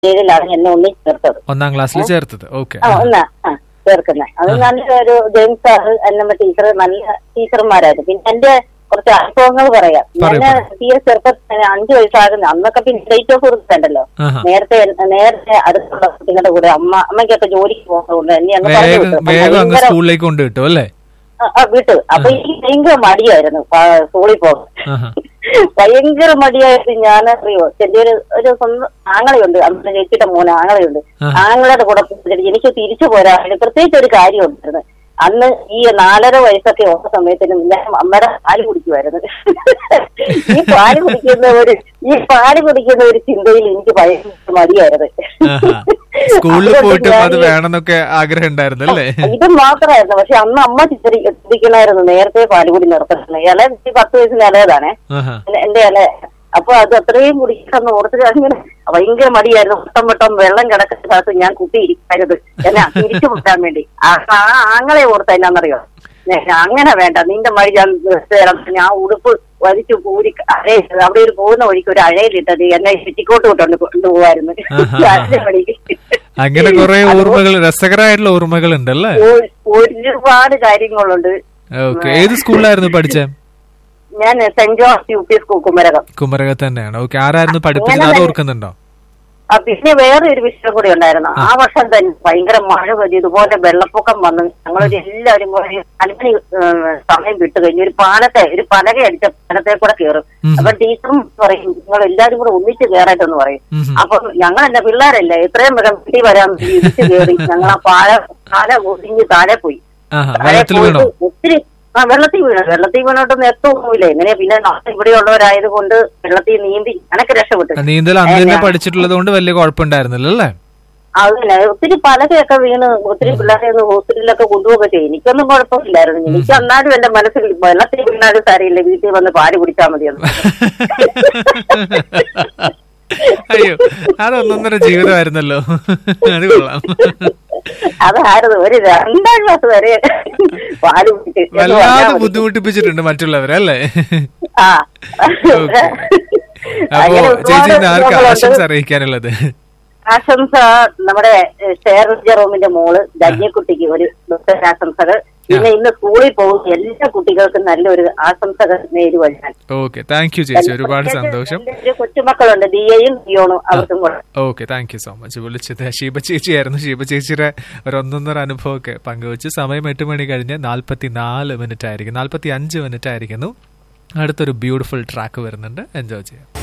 ഏഴിലാണ് എന്നെ ഒന്നി ചേർത്തത് ഒന്നാം ക്ലാസ്സിൽ ചേർത്തത് ഓക്കെ ആ ഒന്നാ ആ ചേർക്കുന്നത് അത് നല്ലൊരു ജെയിംസ് സാർ എന്നെ ടീച്ചർ നല്ല ടീച്ചർമാരായിരുന്നു പിന്നെ എന്റെ കുറച്ച് അനുഭവങ്ങൾ പറയാം പറയൂ, ഞാൻ പറയൂ. തീരെ ചെറുപ്പത്തിൽ അഞ്ചു വയസ്സാകുന്ന അന്നൊക്കെ പിന്നെ ഡേറ്റ് ഓഫ് ബർത്ത് ഉണ്ടല്ലോ ആഹാ. നേരത്തെ നേരത്തെ അടുത്തുള്ള കുട്ടികളുടെ കൂടെ അമ്മ അമ്മയ്ക്കൊക്കെ ജോലിക്ക് പോകുന്നതുകൊണ്ട് എന്നെ അങ്ങ് പറഞ്ഞു വേഗം വിട്ടു. അപ്പം വേഗം അങ്ങ് ഭയങ്കര- സ്കൂളിലേക്ക് കൊണ്ട് കിട്ടും അല്ലേ ആ, ആ, വിട്ടു അപ്പൊ എനിക്ക് ഭയങ്കര മടിയായിരുന്നു പ- സ്കൂളിൽ പോകാൻ ആഹാ. ഭയങ്കര മടിയായിട്ട് ഞാൻ അറിയോ എന്റെ ഒരു ഒരു സ്വന്തം ആങ്ങളയുണ്ട് അമ്മ ചേച്ചിയുടെ മോന് ആങ്ങളയുണ്ട് ആഹാ. ആങ്ങളുടെ കൂടെ പോയിട്ട് എനിക്ക് തിരിച്ചു പോരാൻ പ്രത്യേകിച്ച് ഒരു കാര്യം ഉണ്ടായിരുന്നു അന്ന് ഈ നാലര വയസ്സൊക്കെ ഉള്ള സമയത്തിന് ഞാൻ അമ്മയുടെ പാല് കുടിക്കുമായിരുന്നു ഈ പാല് കുടിക്കുന്ന ഒരു ഈ പാല് കുടിക്കുന്ന ഒരു ചിന്തയിൽ എനിക്ക് ഭയങ്കര മടിയായിരുന്നു ആഹാ. സ്കൂളിൽ അതുകൊണ്ട് പോയിട്ടും അത് ഞാൻ ഈ- വേണമെന്നൊക്കെ ആഗ്രഹം ഉണ്ടായിരുന്നു അല്ലേ ഇത് മാത്രമായിരുന്നു പക്ഷെ അന്ന് അമ്മ ചിത്രി ചിന്തിക്കണമായിരുന്നു നേരത്തെ പാലുകൂടി നിർത്തണം ഇല ഈ പത്ത് വയസ്സിന് ഇലയതാണേ ആഹാ. എന്റെ- എന്റെ ഇല അപ്പൊ അത് അത്രയും കുടിക്കണം ഓർത്തിട്ട് അങ്ങനെ ഭയങ്കര മടിയായിരുന്നു വട്ടം വട്ടം വെള്ളം കിടക്കുന്ന സ്ഥലത്ത് ഞാൻ കുത്തിയിരിക്കരുത് എന്നെ തിരിച്ചു വിട്ടാൻ വേണ്ടി ആ ആ ആങ്ങളെ ഓർത്ത എന്നാന്നറിയോ ഞാൻ അങ്ങനെ വേണ്ട നിന്റെ മടി ഞാൻ നിർത്തിത്തരാം. ഞാൻ ഉടുപ്പ് വലിച്ചു കൂരി അഴയ അവിടെ ഒരു പോകുന്ന വഴിക്ക് ഒരു അഴയിലിട്ടത് എന്നെ ചുറ്റിക്കോട്ട് വിട്ടോണ്ട് കൊണ്ടുപോകായിരുന്നു ആഹാ. അതിന്റെ വഴി. അങ്ങനെ കുറെ അതുകൊണ്ട് ഓർമ്മകൾ രസകരമായിട്ടുള്ള ഓർമ്മകൾ ഉണ്ടല്ലേ ഒരു- ഒരുപാട് കാര്യങ്ങളുണ്ട് ഓക്കെ ഏത് സ്കൂളിലായിരുന്നു പഠിച്ചേ ഞാൻ saint John's U P school Kumarakom കുമരക തന്നെയാണ് ഓക്കെ ആരായിരുന്നു പഠിപ്പിച്ചത് അങ്ങനെ അത് തന്നെ. ഓർക്കുന്നുണ്ടോ ആ, പിന്നെ വേറെ ഒരു വിഷയം കൂടി ഉണ്ടായിരുന്നു ആ വർഷം തന്നെ ഭയങ്കര മഴ പെയ്തു ഇതുപോലെ വെള്ളപ്പൊക്കം വന്നു ഞങ്ങളൊരു എല്ലാവരും കൂടി അല്പനി സമയം വിട്ടു കഴിഞ്ഞു ഒരു പാലത്തെ ഒരു പലക അടിച്ച പാലത്തെ കൂടെ കയറും ഉം. അപ്പൊ ടീച്ചറും പറയും നിങ്ങൾ എല്ലാവരും കൂടെ ഒന്നിച്ച് കയറട്ടെന്ന് പറയും ഉം. അപ്പൊ ഞങ്ങൾ എന്റെ പിള്ളേരല്ലേ എത്രയും വേഗം വീട്ടിൽ വരാൻ വേണ്ടി ഇടിച്ച് കയറി ഞങ്ങൾ ആ പാല പാല ഒടിഞ്ഞ് താഴെ പോയി ആഹാ താഴെ വെള്ളത്തിൽ പോയിട്ട് വീണോ ഒത്തിരി ആ വെള്ളത്തിൽ വീണു വെള്ളത്തിൽ വീണോട്ടൊന്നും എത്തൊന്നുമില്ല എങ്ങനെ പിന്നെ നമ്മൾ ഇവിടെയുള്ളവരായത് കൊണ്ട് വെള്ളത്തിൽ നീന്തി ഞാനൊക്കെ രക്ഷപ്പെട്ടു നീന്തൽ അന്ന് തന്നെ ഞാൻ- പഠിച്ചിട്ടുള്ളത് കൊണ്ട് വലിയ കുഴപ്പമുണ്ടായിരുന്നില്ല അല്ലേ അതിനെ ഒത്തിരി പലകയൊക്കെ വീണ് ഒത്തിരി പിള്ളേരെ ഒന്ന് ഹോസ്പിറ്റലിലൊക്കെ കൊണ്ടുപോകുക ചെയ്യും എനിക്കൊന്നും കുഴപ്പമില്ലായിരുന്നു എനിക്ക് എന്നാലും എന്റെ മനസ്സിൽ വെള്ളത്തിൽ വീണാലും സാരമില്ല വീട്ടിൽ വന്ന് പാല് കുടിച്ചാൽ മതിയെന്ന് അയ്യോ അതൊന്നൊന്നര ജീവിതമായിരുന്നല്ലോ അത് കൊള്ളാം അതായിരുന്നു ഒരു രണ്ടാം ക്ലാസ് വരെ പാല് കുടിച്ച് എന്ന് വല്ലാതെ പറഞ്ഞാൽ മതി. ബുദ്ധിമുട്ടിപ്പിച്ചിട്ടുണ്ട് മറ്റുള്ളവരെ അല്ലേ ആ ഓക്കെ അപ്പോ അങ്ങനെ ഒരുപാട് ചേച്ചി ഇന്ന് ആർക്കാ സംഭവങ്ങളുണ്ട്. ആശംസ അറിയിക്കാനുള്ളത് ആശംസ നമ്മുടെ ഷെയർ ജെറോമിന്റെ മോള് ധന്യക്കുട്ടിക്ക് ഒരു നൃത്ത ആശംസകൾ പിന്നെ ഇന്ന് സ്കൂളിൽ പോകുന്ന എല്ലാ കുട്ടികൾക്കും നല്ലൊരു ആശംസകൾ നേരുവാൻ ഞാൻ ഓക്കെ താങ്ക് യു ചേച്ചി ഒരുപാട് സന്തോഷം എന്റെ ഒരു കൊച്ചുമക്കളുണ്ട് ദിയയും ദിയോണും അവർക്കും കൂടെ okay thank you so much വിളിച്ചത് ഷീബ ചേച്ചിയായിരുന്നു ഷീബ ചേച്ചിയുടെ ഒരു ഒന്നൊന്നര അനുഭവമൊക്കെ പങ്കുവച്ച് സമയം എട്ട് മണി കഴിഞ്ഞ് നാൽപ്പത്തി നാല് മിനിറ്റ് ആയിരിക്കും നാൽപ്പത്തി അഞ്ച് മിനിറ്റ് ആയിരിക്കുന്നു അടുത്തൊരു ബ്യൂട്ടിഫുൾ ട്രാക്ക് വരുന്നുണ്ട് എൻജോയ് ചെയ്യാം